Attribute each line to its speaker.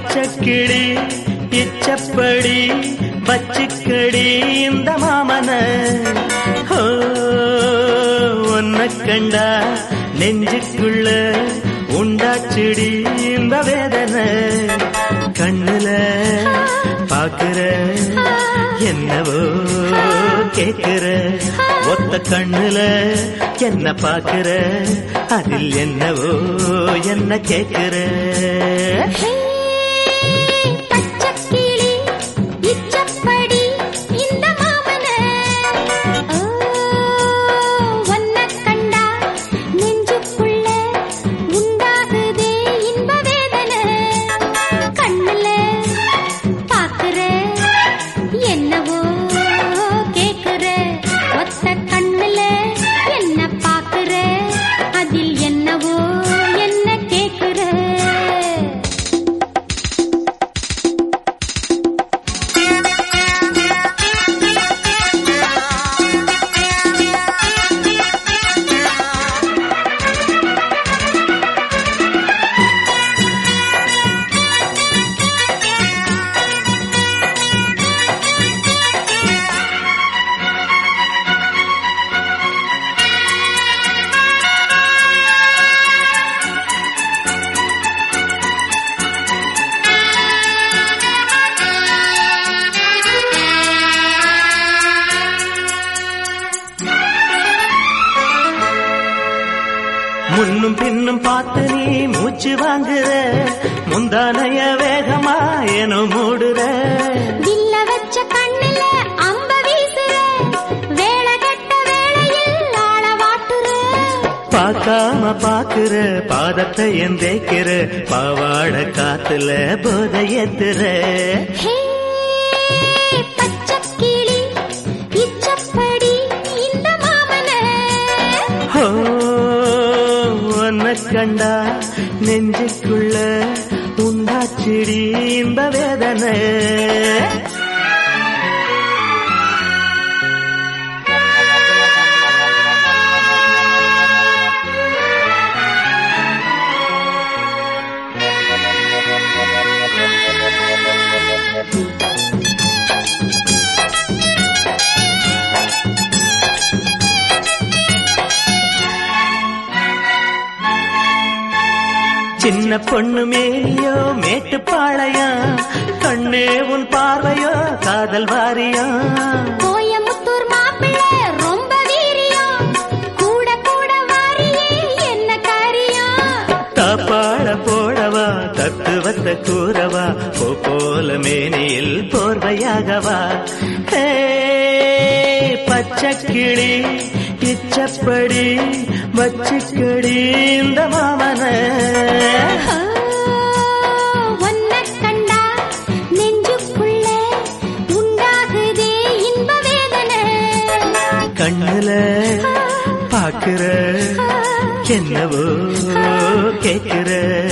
Speaker 1: பச்சை கிளி இச்சப்படி பச்சிக்கடி இந்த மாமன ஓ உன்னை கண்டா நெஞ்சுக்குள்ள உண்டாச்சுடி இந்த வேதனை கண்ணுல பாக்குற என்னவோ கேக்குற ஒத்த கண்ணுல என்ன பாக்குற அதில் என்னவோ என்ன கேக்குற
Speaker 2: ஹே, பச்சைக்கிளி, இச்சப்படி, இந்த மாமன. ஓ, உன்னைக் கண்டா நெஞ்சுக்குள்ள உண்டாகுதே இன்ப வேதனை. கண்ணுல பாக்குற, என்னவோ கேக்குற. ஒத்த கண்ணுல என்ன பாக்குற, அதில் என்னவோ என்ன கேக்குற
Speaker 1: முன்னும் பின்னும் பார்த்து நீ மூச்சு வாங்குற முந்தானைய வேகமா ஏனோ மூடுற
Speaker 2: வில்ல வச்ச கண்ணுல அம்ப வீசுற வேலை கட்ட வேளையில் ஆள வாட்டுற
Speaker 1: பார்க்காம பாக்குற பாதத்தை எந்தேக்கிற பாவாட காத்துல போத ஏத்துற
Speaker 2: ஹே பச்சைக்கிளி இச்சப்படி இந்த மாமன
Speaker 1: ஓ உன்னை கண்டா நெஞ்சுக்குள்ள உண்டாச்சிடி இந்த வேதனை சின்ன பொண்ணு மேனியோ மேட்டுப்பாளையம் கண்ணே உன் பார்வையோ காதல் வாரியா
Speaker 2: கோயமுத்தூர் மாப்பிள்ளை ரொம்ப வீரியம் கூட கூட வாரியே என்ன காரியம்
Speaker 1: தாப்பாட போடவா தத்துவத்தை கூறவா போ போல மேனியில் போர்வையாகவா ஹே, பச்சை கிளி இச்சப்படி வச்சுக்கடி இந்த மாமன
Speaker 2: ஓ, உன்னைக் கண்டா நெஞ்சுக்குள்ள உண்டாகுதே இன்ப வேதனை
Speaker 1: கண்ணுல பாக்குற என்னவோ கேக்குற